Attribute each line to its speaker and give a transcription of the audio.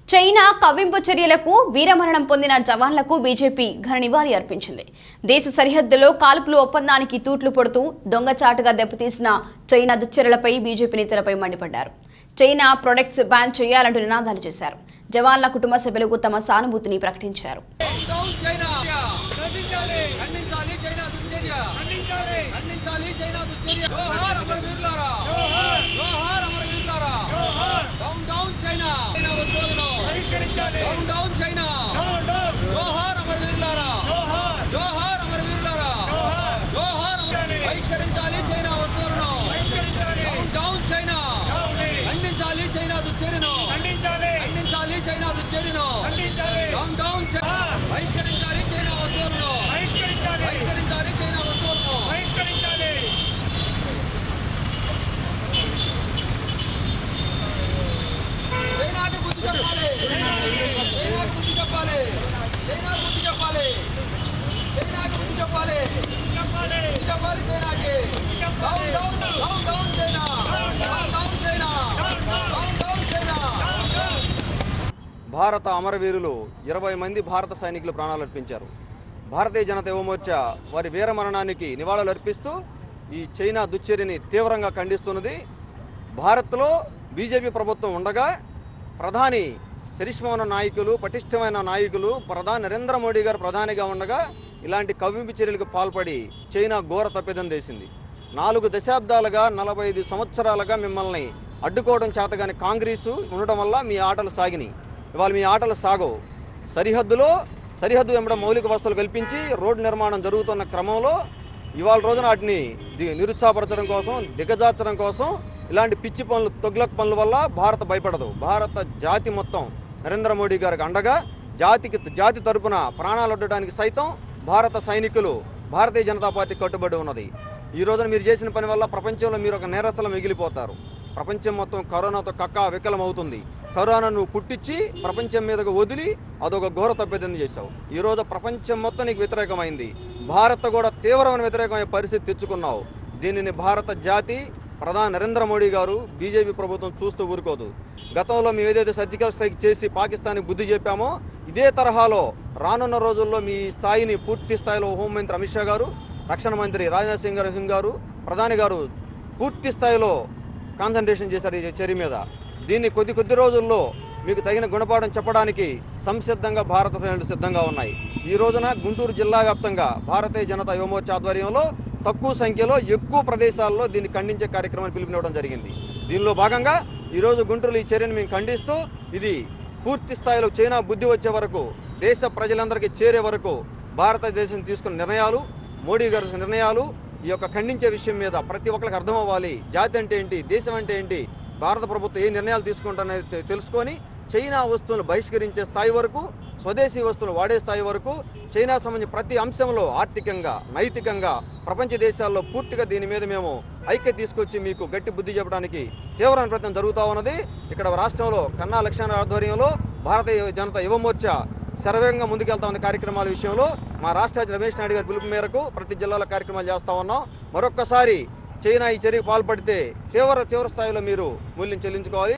Speaker 1: China కవ్వింపు చర్యలకు వీరమరణం పొందిన జవాన్లకు బీజేపీ ఘన నివాళి అర్పించింది దేశ సరిహద్దులో కాల్పులు ఒప్పందానికి తూట్లు పడుతూ దొంగచాటుగా దెబ్బతీసిన చైనా దుశ్చర్యలపై బీజేపీ నేతలపై మండిపడ్డారు చైనా ప్రొడక్ట్స్ బ్యాన్ చేయాలంటూ నినాదాలు చేశారు జవాన్ల కుటుంబ సభ్యులకు తమ సానుభూతిని ప్రకటించారు
Speaker 2: డౌన్ చైనా ఖండించాలి చైనా దుశ్చర్య ఖండించాలి చైనా దుశ్చర్య జోహార్ అమర వీరులారా జోహార్ అమర వీరులారా డౌన్ డౌన్ చైనా చైనా వస్తువులను డౌన్ డౌన్ చైనా జోహార్ అమర వీరులారా జోహార్ అమర వీరులారా జోహార్ అమర- బహిష్కరించాలి చైనా వస్తువులను డౌన్ డౌన్ చైనా ఖండించాలి చైనా దుశ్చర్యను ఖండించాలి చైనా దుశ్చర్యను డౌన్ డౌన్ చైనా బహిష్కరించాలి చైనా వస్తువులను బహిష్కరించాలి చైనా వస్తువులను చైనాకి బుద్ధి చెప్పాలి చైనాకి బుద్ధి చెప్పాలి చైనాకి బుద్ధి చెప్పాలి చైనాకి బుద్ధి చెప్పాలి బుద్ధి చెప్పాలి చైనాకి down down down down China down down China down down China భారత అమరవీరులు ఇరవై మంది భారత సైనికులు ప్రాణాలు అర్పించారు భారతీయ జనతా యువమోర్చా వారి వీరమరణానికి నివాళులు అర్పిస్తూ ఈ చైనా దుశ్చర్యని తీవ్రంగా ఖండిస్తున్నది భారత్లో బీజేపీ ప్రభుత్వం ఉండగా ప్రధాని చరిష్మా ఉన్న నాయకులు పటిష్టమైన నాయకులు ప్రధాని నరేంద్ర మోడీ గారు ప్రధానిగా ఉండగా ఇలాంటి కవ్వింపు చర్యలకు పాల్పడి చైనా ఘోర తప్పిదం చేసింది నాలుగు దశాబ్దాలుగా నలభై ఐదు సంవత్సరాలుగా మిమ్మల్ని అడ్డుకోవడం చేతగాని కాంగ్రెసు ఉండడం వల్ల మీ ఆటలు సాగినాయి ఇవాళ మీ ఆటలు సాగవు సరిహద్దులో సరిహద్దు వెంబడ మౌలిక వసతులు కల్పించి రోడ్డు నిర్మాణం జరుగుతున్న క్రమంలో ఇవాళ రోజున వాటిని ది- నిరుత్సాహపరచడం కోసం దిగజార్చడం కోసం ఇలాంటి పిచ్చి పనులు తొగ్లక్ పనుల వల్ల భారత భయపడదు భారత జాతి మొత్తం నరేంద్ర మోడీ గారికి అండగా జాతికి జాతి తరపున ప్రాణాలు అడ్డడానికి సైతం భారత సైనికులు భారతీయ జనతా పార్టీ కట్టుబడి ఉన్నది ఈ రోజున మీరు చేసిన పని వల్ల ప్రపంచంలో మీరు ఒక నేరస్తులు మిగిలిపోతారు ప్రపంచం మొత్తం కరోనాతో కక్క వికలం అవుతుంది కరోనాను పుట్టించి ప్రపంచం మీదకు వదిలి అదొక ఘోర తప్పిదం చేశావు ఈ రోజు ప్రపంచం మొత్తం నీకు వ్యతిరేకమైంది భారత్ కూడా తీవ్రమైన వ్యతిరేకమైన పరిస్థితి తెచ్చుకున్నావు దీనిని భారత జాతి ప్రధాని నరేంద్ర మోడీ గారు బీజేపీ ప్రభుత్వం చూస్తూ ఊరుకోదు గతంలో మేము ఏదైతే సర్జికల్ స్ట్రైక్ చేసి పాకిస్తాన్కి బుద్ధి చెప్పామో ఇదే తరహాలో రానున్న రోజుల్లో మీ స్థాయిని పూర్తి స్థాయిలో హోంమంత్రి అమిత్ షా గారు రక్షణ మంత్రి రాజ్నాథ్ సింగ్ గారు సింగ్ గారు ప్రధాని గారు పూర్తి స్థాయిలో కాన్సన్ట్రేషన్ చేశారు ఈ చర్య మీద దీన్ని కొద్ది కొద్ది రోజుల్లో మీకు తగిన గుణపాఠం చెప్పడానికి సంసిద్ధంగా భారత సైన్యాలు సిద్ధంగా ఉన్నాయి ఈ రోజున గుంటూరు జిల్లా వ్యాప్తంగా భారతీయ జనతా యువమోర్చా ఆధ్వర్యంలో తక్కువ సంఖ్యలో ఎక్కువ ప్రదేశాల్లో దీన్ని ఖండించే కార్యక్రమాన్ని పిలుపునివ్వడం జరిగింది దీనిలో భాగంగా ఈరోజు గుంటూరులో ఈ చర్యను మేము ఖండిస్తూ ఇది పూర్తి స్థాయిలో చైనా బుద్ధి వచ్చే వరకు దేశ ప్రజలందరికీ చేరే వరకు భారతదేశం తీసుకున్న నిర్ణయాలు మోడీ గారి నిర్ణయాలు ఈ యొక్క ఖండించే విషయం మీద ప్రతి ఒక్కరికి అర్థం అవ్వాలి జాతి అంటే ఏంటి దేశం అంటే ఏంటి భారత ప్రభుత్వం ఏ నిర్ణయాలు తీసుకుంటారనేది తె- తెలుసుకొని చైనా వస్తువులను బహిష్కరించే స్థాయి వరకు స్వదేశీ వస్తువులు వాడే స్థాయి వరకు చైనా సంబంధించిన ప్రతి అంశంలో ఆర్థికంగా నైతికంగా ప్రపంచ దేశాల్లో పూర్తిగా దీని మీద మేము ఐక్య తీసుకొచ్చి మీకు గట్టి బుద్ధి చెప్పడానికి తీవ్రమైన ప్రయత్నం జరుగుతూ ఉన్నది ఇక్కడ రాష్ట్రంలో కన్నా లక్ష్మణ ఆధ్వర్యంలో భారతీయ జనతా యువమోర్చా శరవేగంగా ముందుకెళ్తా ఉన్న కార్యక్రమాల విషయంలో మా రాష్ట్ర అధ్యక్షుడు రమేష్ నాయుడు గారి పిలుపు మేరకు ప్రతి జిల్లాలో కార్యక్రమాలు చేస్తా ఉన్నాం మరొక్కసారి చైనా ఈ చర్యకు పాల్పడితే తీవ్ర తీవ్ర స్థాయిలో మీరు మూల్యం చెల్లించుకోవాలి